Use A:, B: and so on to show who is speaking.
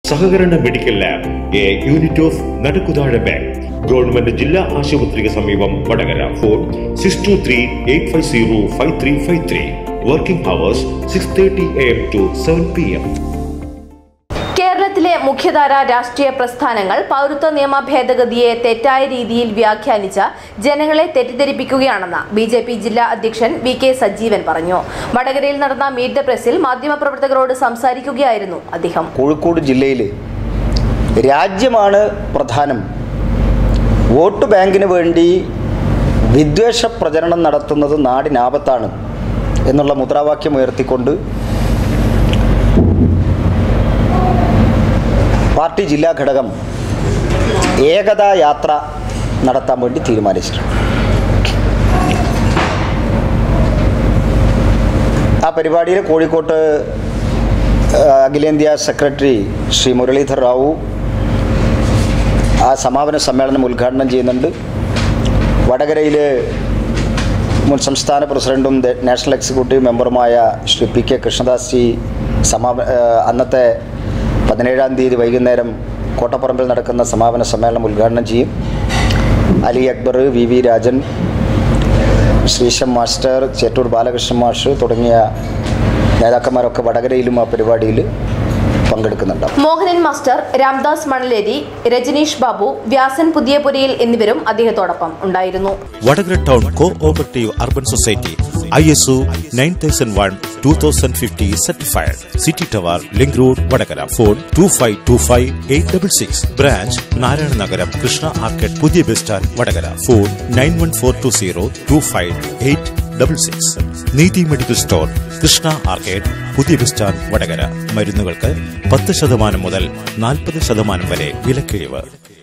A: സഹകരണ medical lab a unit of Nadakkuthazha bank government ജില്ലാ ആശുപത്രിക്ക് സമീപം Vadakara phone six two three eight five zero five three five three working hours six thirty A M two seven P M
B: കേരളത്തിലെ മുഖ്യധാര രാഷ്ട്രീയ പ്രസ്ഥാനങ്ങൾ പൗരത്വ നിയമ ഭേദഗതിയെ തെറ്റായ രീതിയിൽ വ്യാഖ്യാനിച്ച ജനങ്ങളെ തെറ്റിദ്ധരിപ്പിക്കുകയാണെന്ന് ബി ജെ പി ജില്ലാ അധ്യക്ഷൻ വി കെ സജീവൻ പറഞ്ഞു വടകരയിൽ നടന്ന മീറ്റ് ദ പ്രസിൽ മാധ്യമപ്രവർത്തകരോട് സംസാരിക്കുകയായിരുന്നു അദ്ദേഹം
C: കോഴിക്കോട് ജില്ലയിൽ രാജ്യമാണ് പ്രധാനം വോട്ട് ബാങ്കിന് വേണ്ടി വിദ്വേഷ പ്രചരണം നടത്തുന്നത് നാടിനാപത്താണ് എന്നുള്ള മുദ്രാവാക്യം ഉയർത്തിക്കൊണ്ട് പാർട്ടി ജില്ലാ ഘടകം ഏകതാ യാത്ര നടത്താൻ വേണ്ടി തീരുമാനിച്ചിട്ടുണ്ട് ആ പരിപാടിയിൽ കോഴിക്കോട്ട് ആ, അഖിലേന്ത്യാ സെക്രട്ടറി ശ്രീ മുരളീധർ റാവു ആ സമാപന സമ്മേളനം ഉദ്ഘാടനം ചെയ്യുന്നുണ്ട് വടകരയിൽ മുൻ സംസ്ഥാന പ്രസിഡന്റും ദ- നാഷണൽ എക്സിക്യൂട്ടീവ് മെമ്പറുമായ ശ്രീ പി കെ കൃഷ്ണദാസ് ജി സമാപ ആ, അന്നത്തെ പതിനേഴാം തീയതി വൈകുന്നേരം കോട്ടപ്പറമ്പിൽ നടക്കുന്ന സമാപന സമ്മേളനം ഉദ്ഘാടനം ചെയ്യും Ali Akbar V V Rajan Sreesham master Chettoor Balakrishnan മാഷ് തുടങ്ങിയ നേതാക്കന്മാരൊക്കെ വടകരയിലും ആ പരിപാടിയിൽ പങ്കെടുക്കുന്നുണ്ട്
B: മോഹനൻ മാസ്റ്റർ രാംദാസ് മണലേരി രജനീഷ് ബാബു വ്യാസൻ പുതിയപുരയിൽ എന്നിവരും അദ്ദേഹത്തോടൊപ്പം ഉണ്ടായിരുന്നു
D: Vadakara town cooperative urban society I S O nine thousand one two thousand fifty certified city tower link road Vadakara phone two five two five eight double six branch Narayana Nagaram Krishna arcade പുതിയ bus stand Vadakara phone nine one four two zero two five eight double six Neethi medical store Krishna arcade പുതിയ bus stand Vadakara മരുന്നുകൾക്ക് പത്ത് ശതമാനം മുതൽ നാൽപ്പത് ശതമാനം വരെ വിലക്കിഴിവ്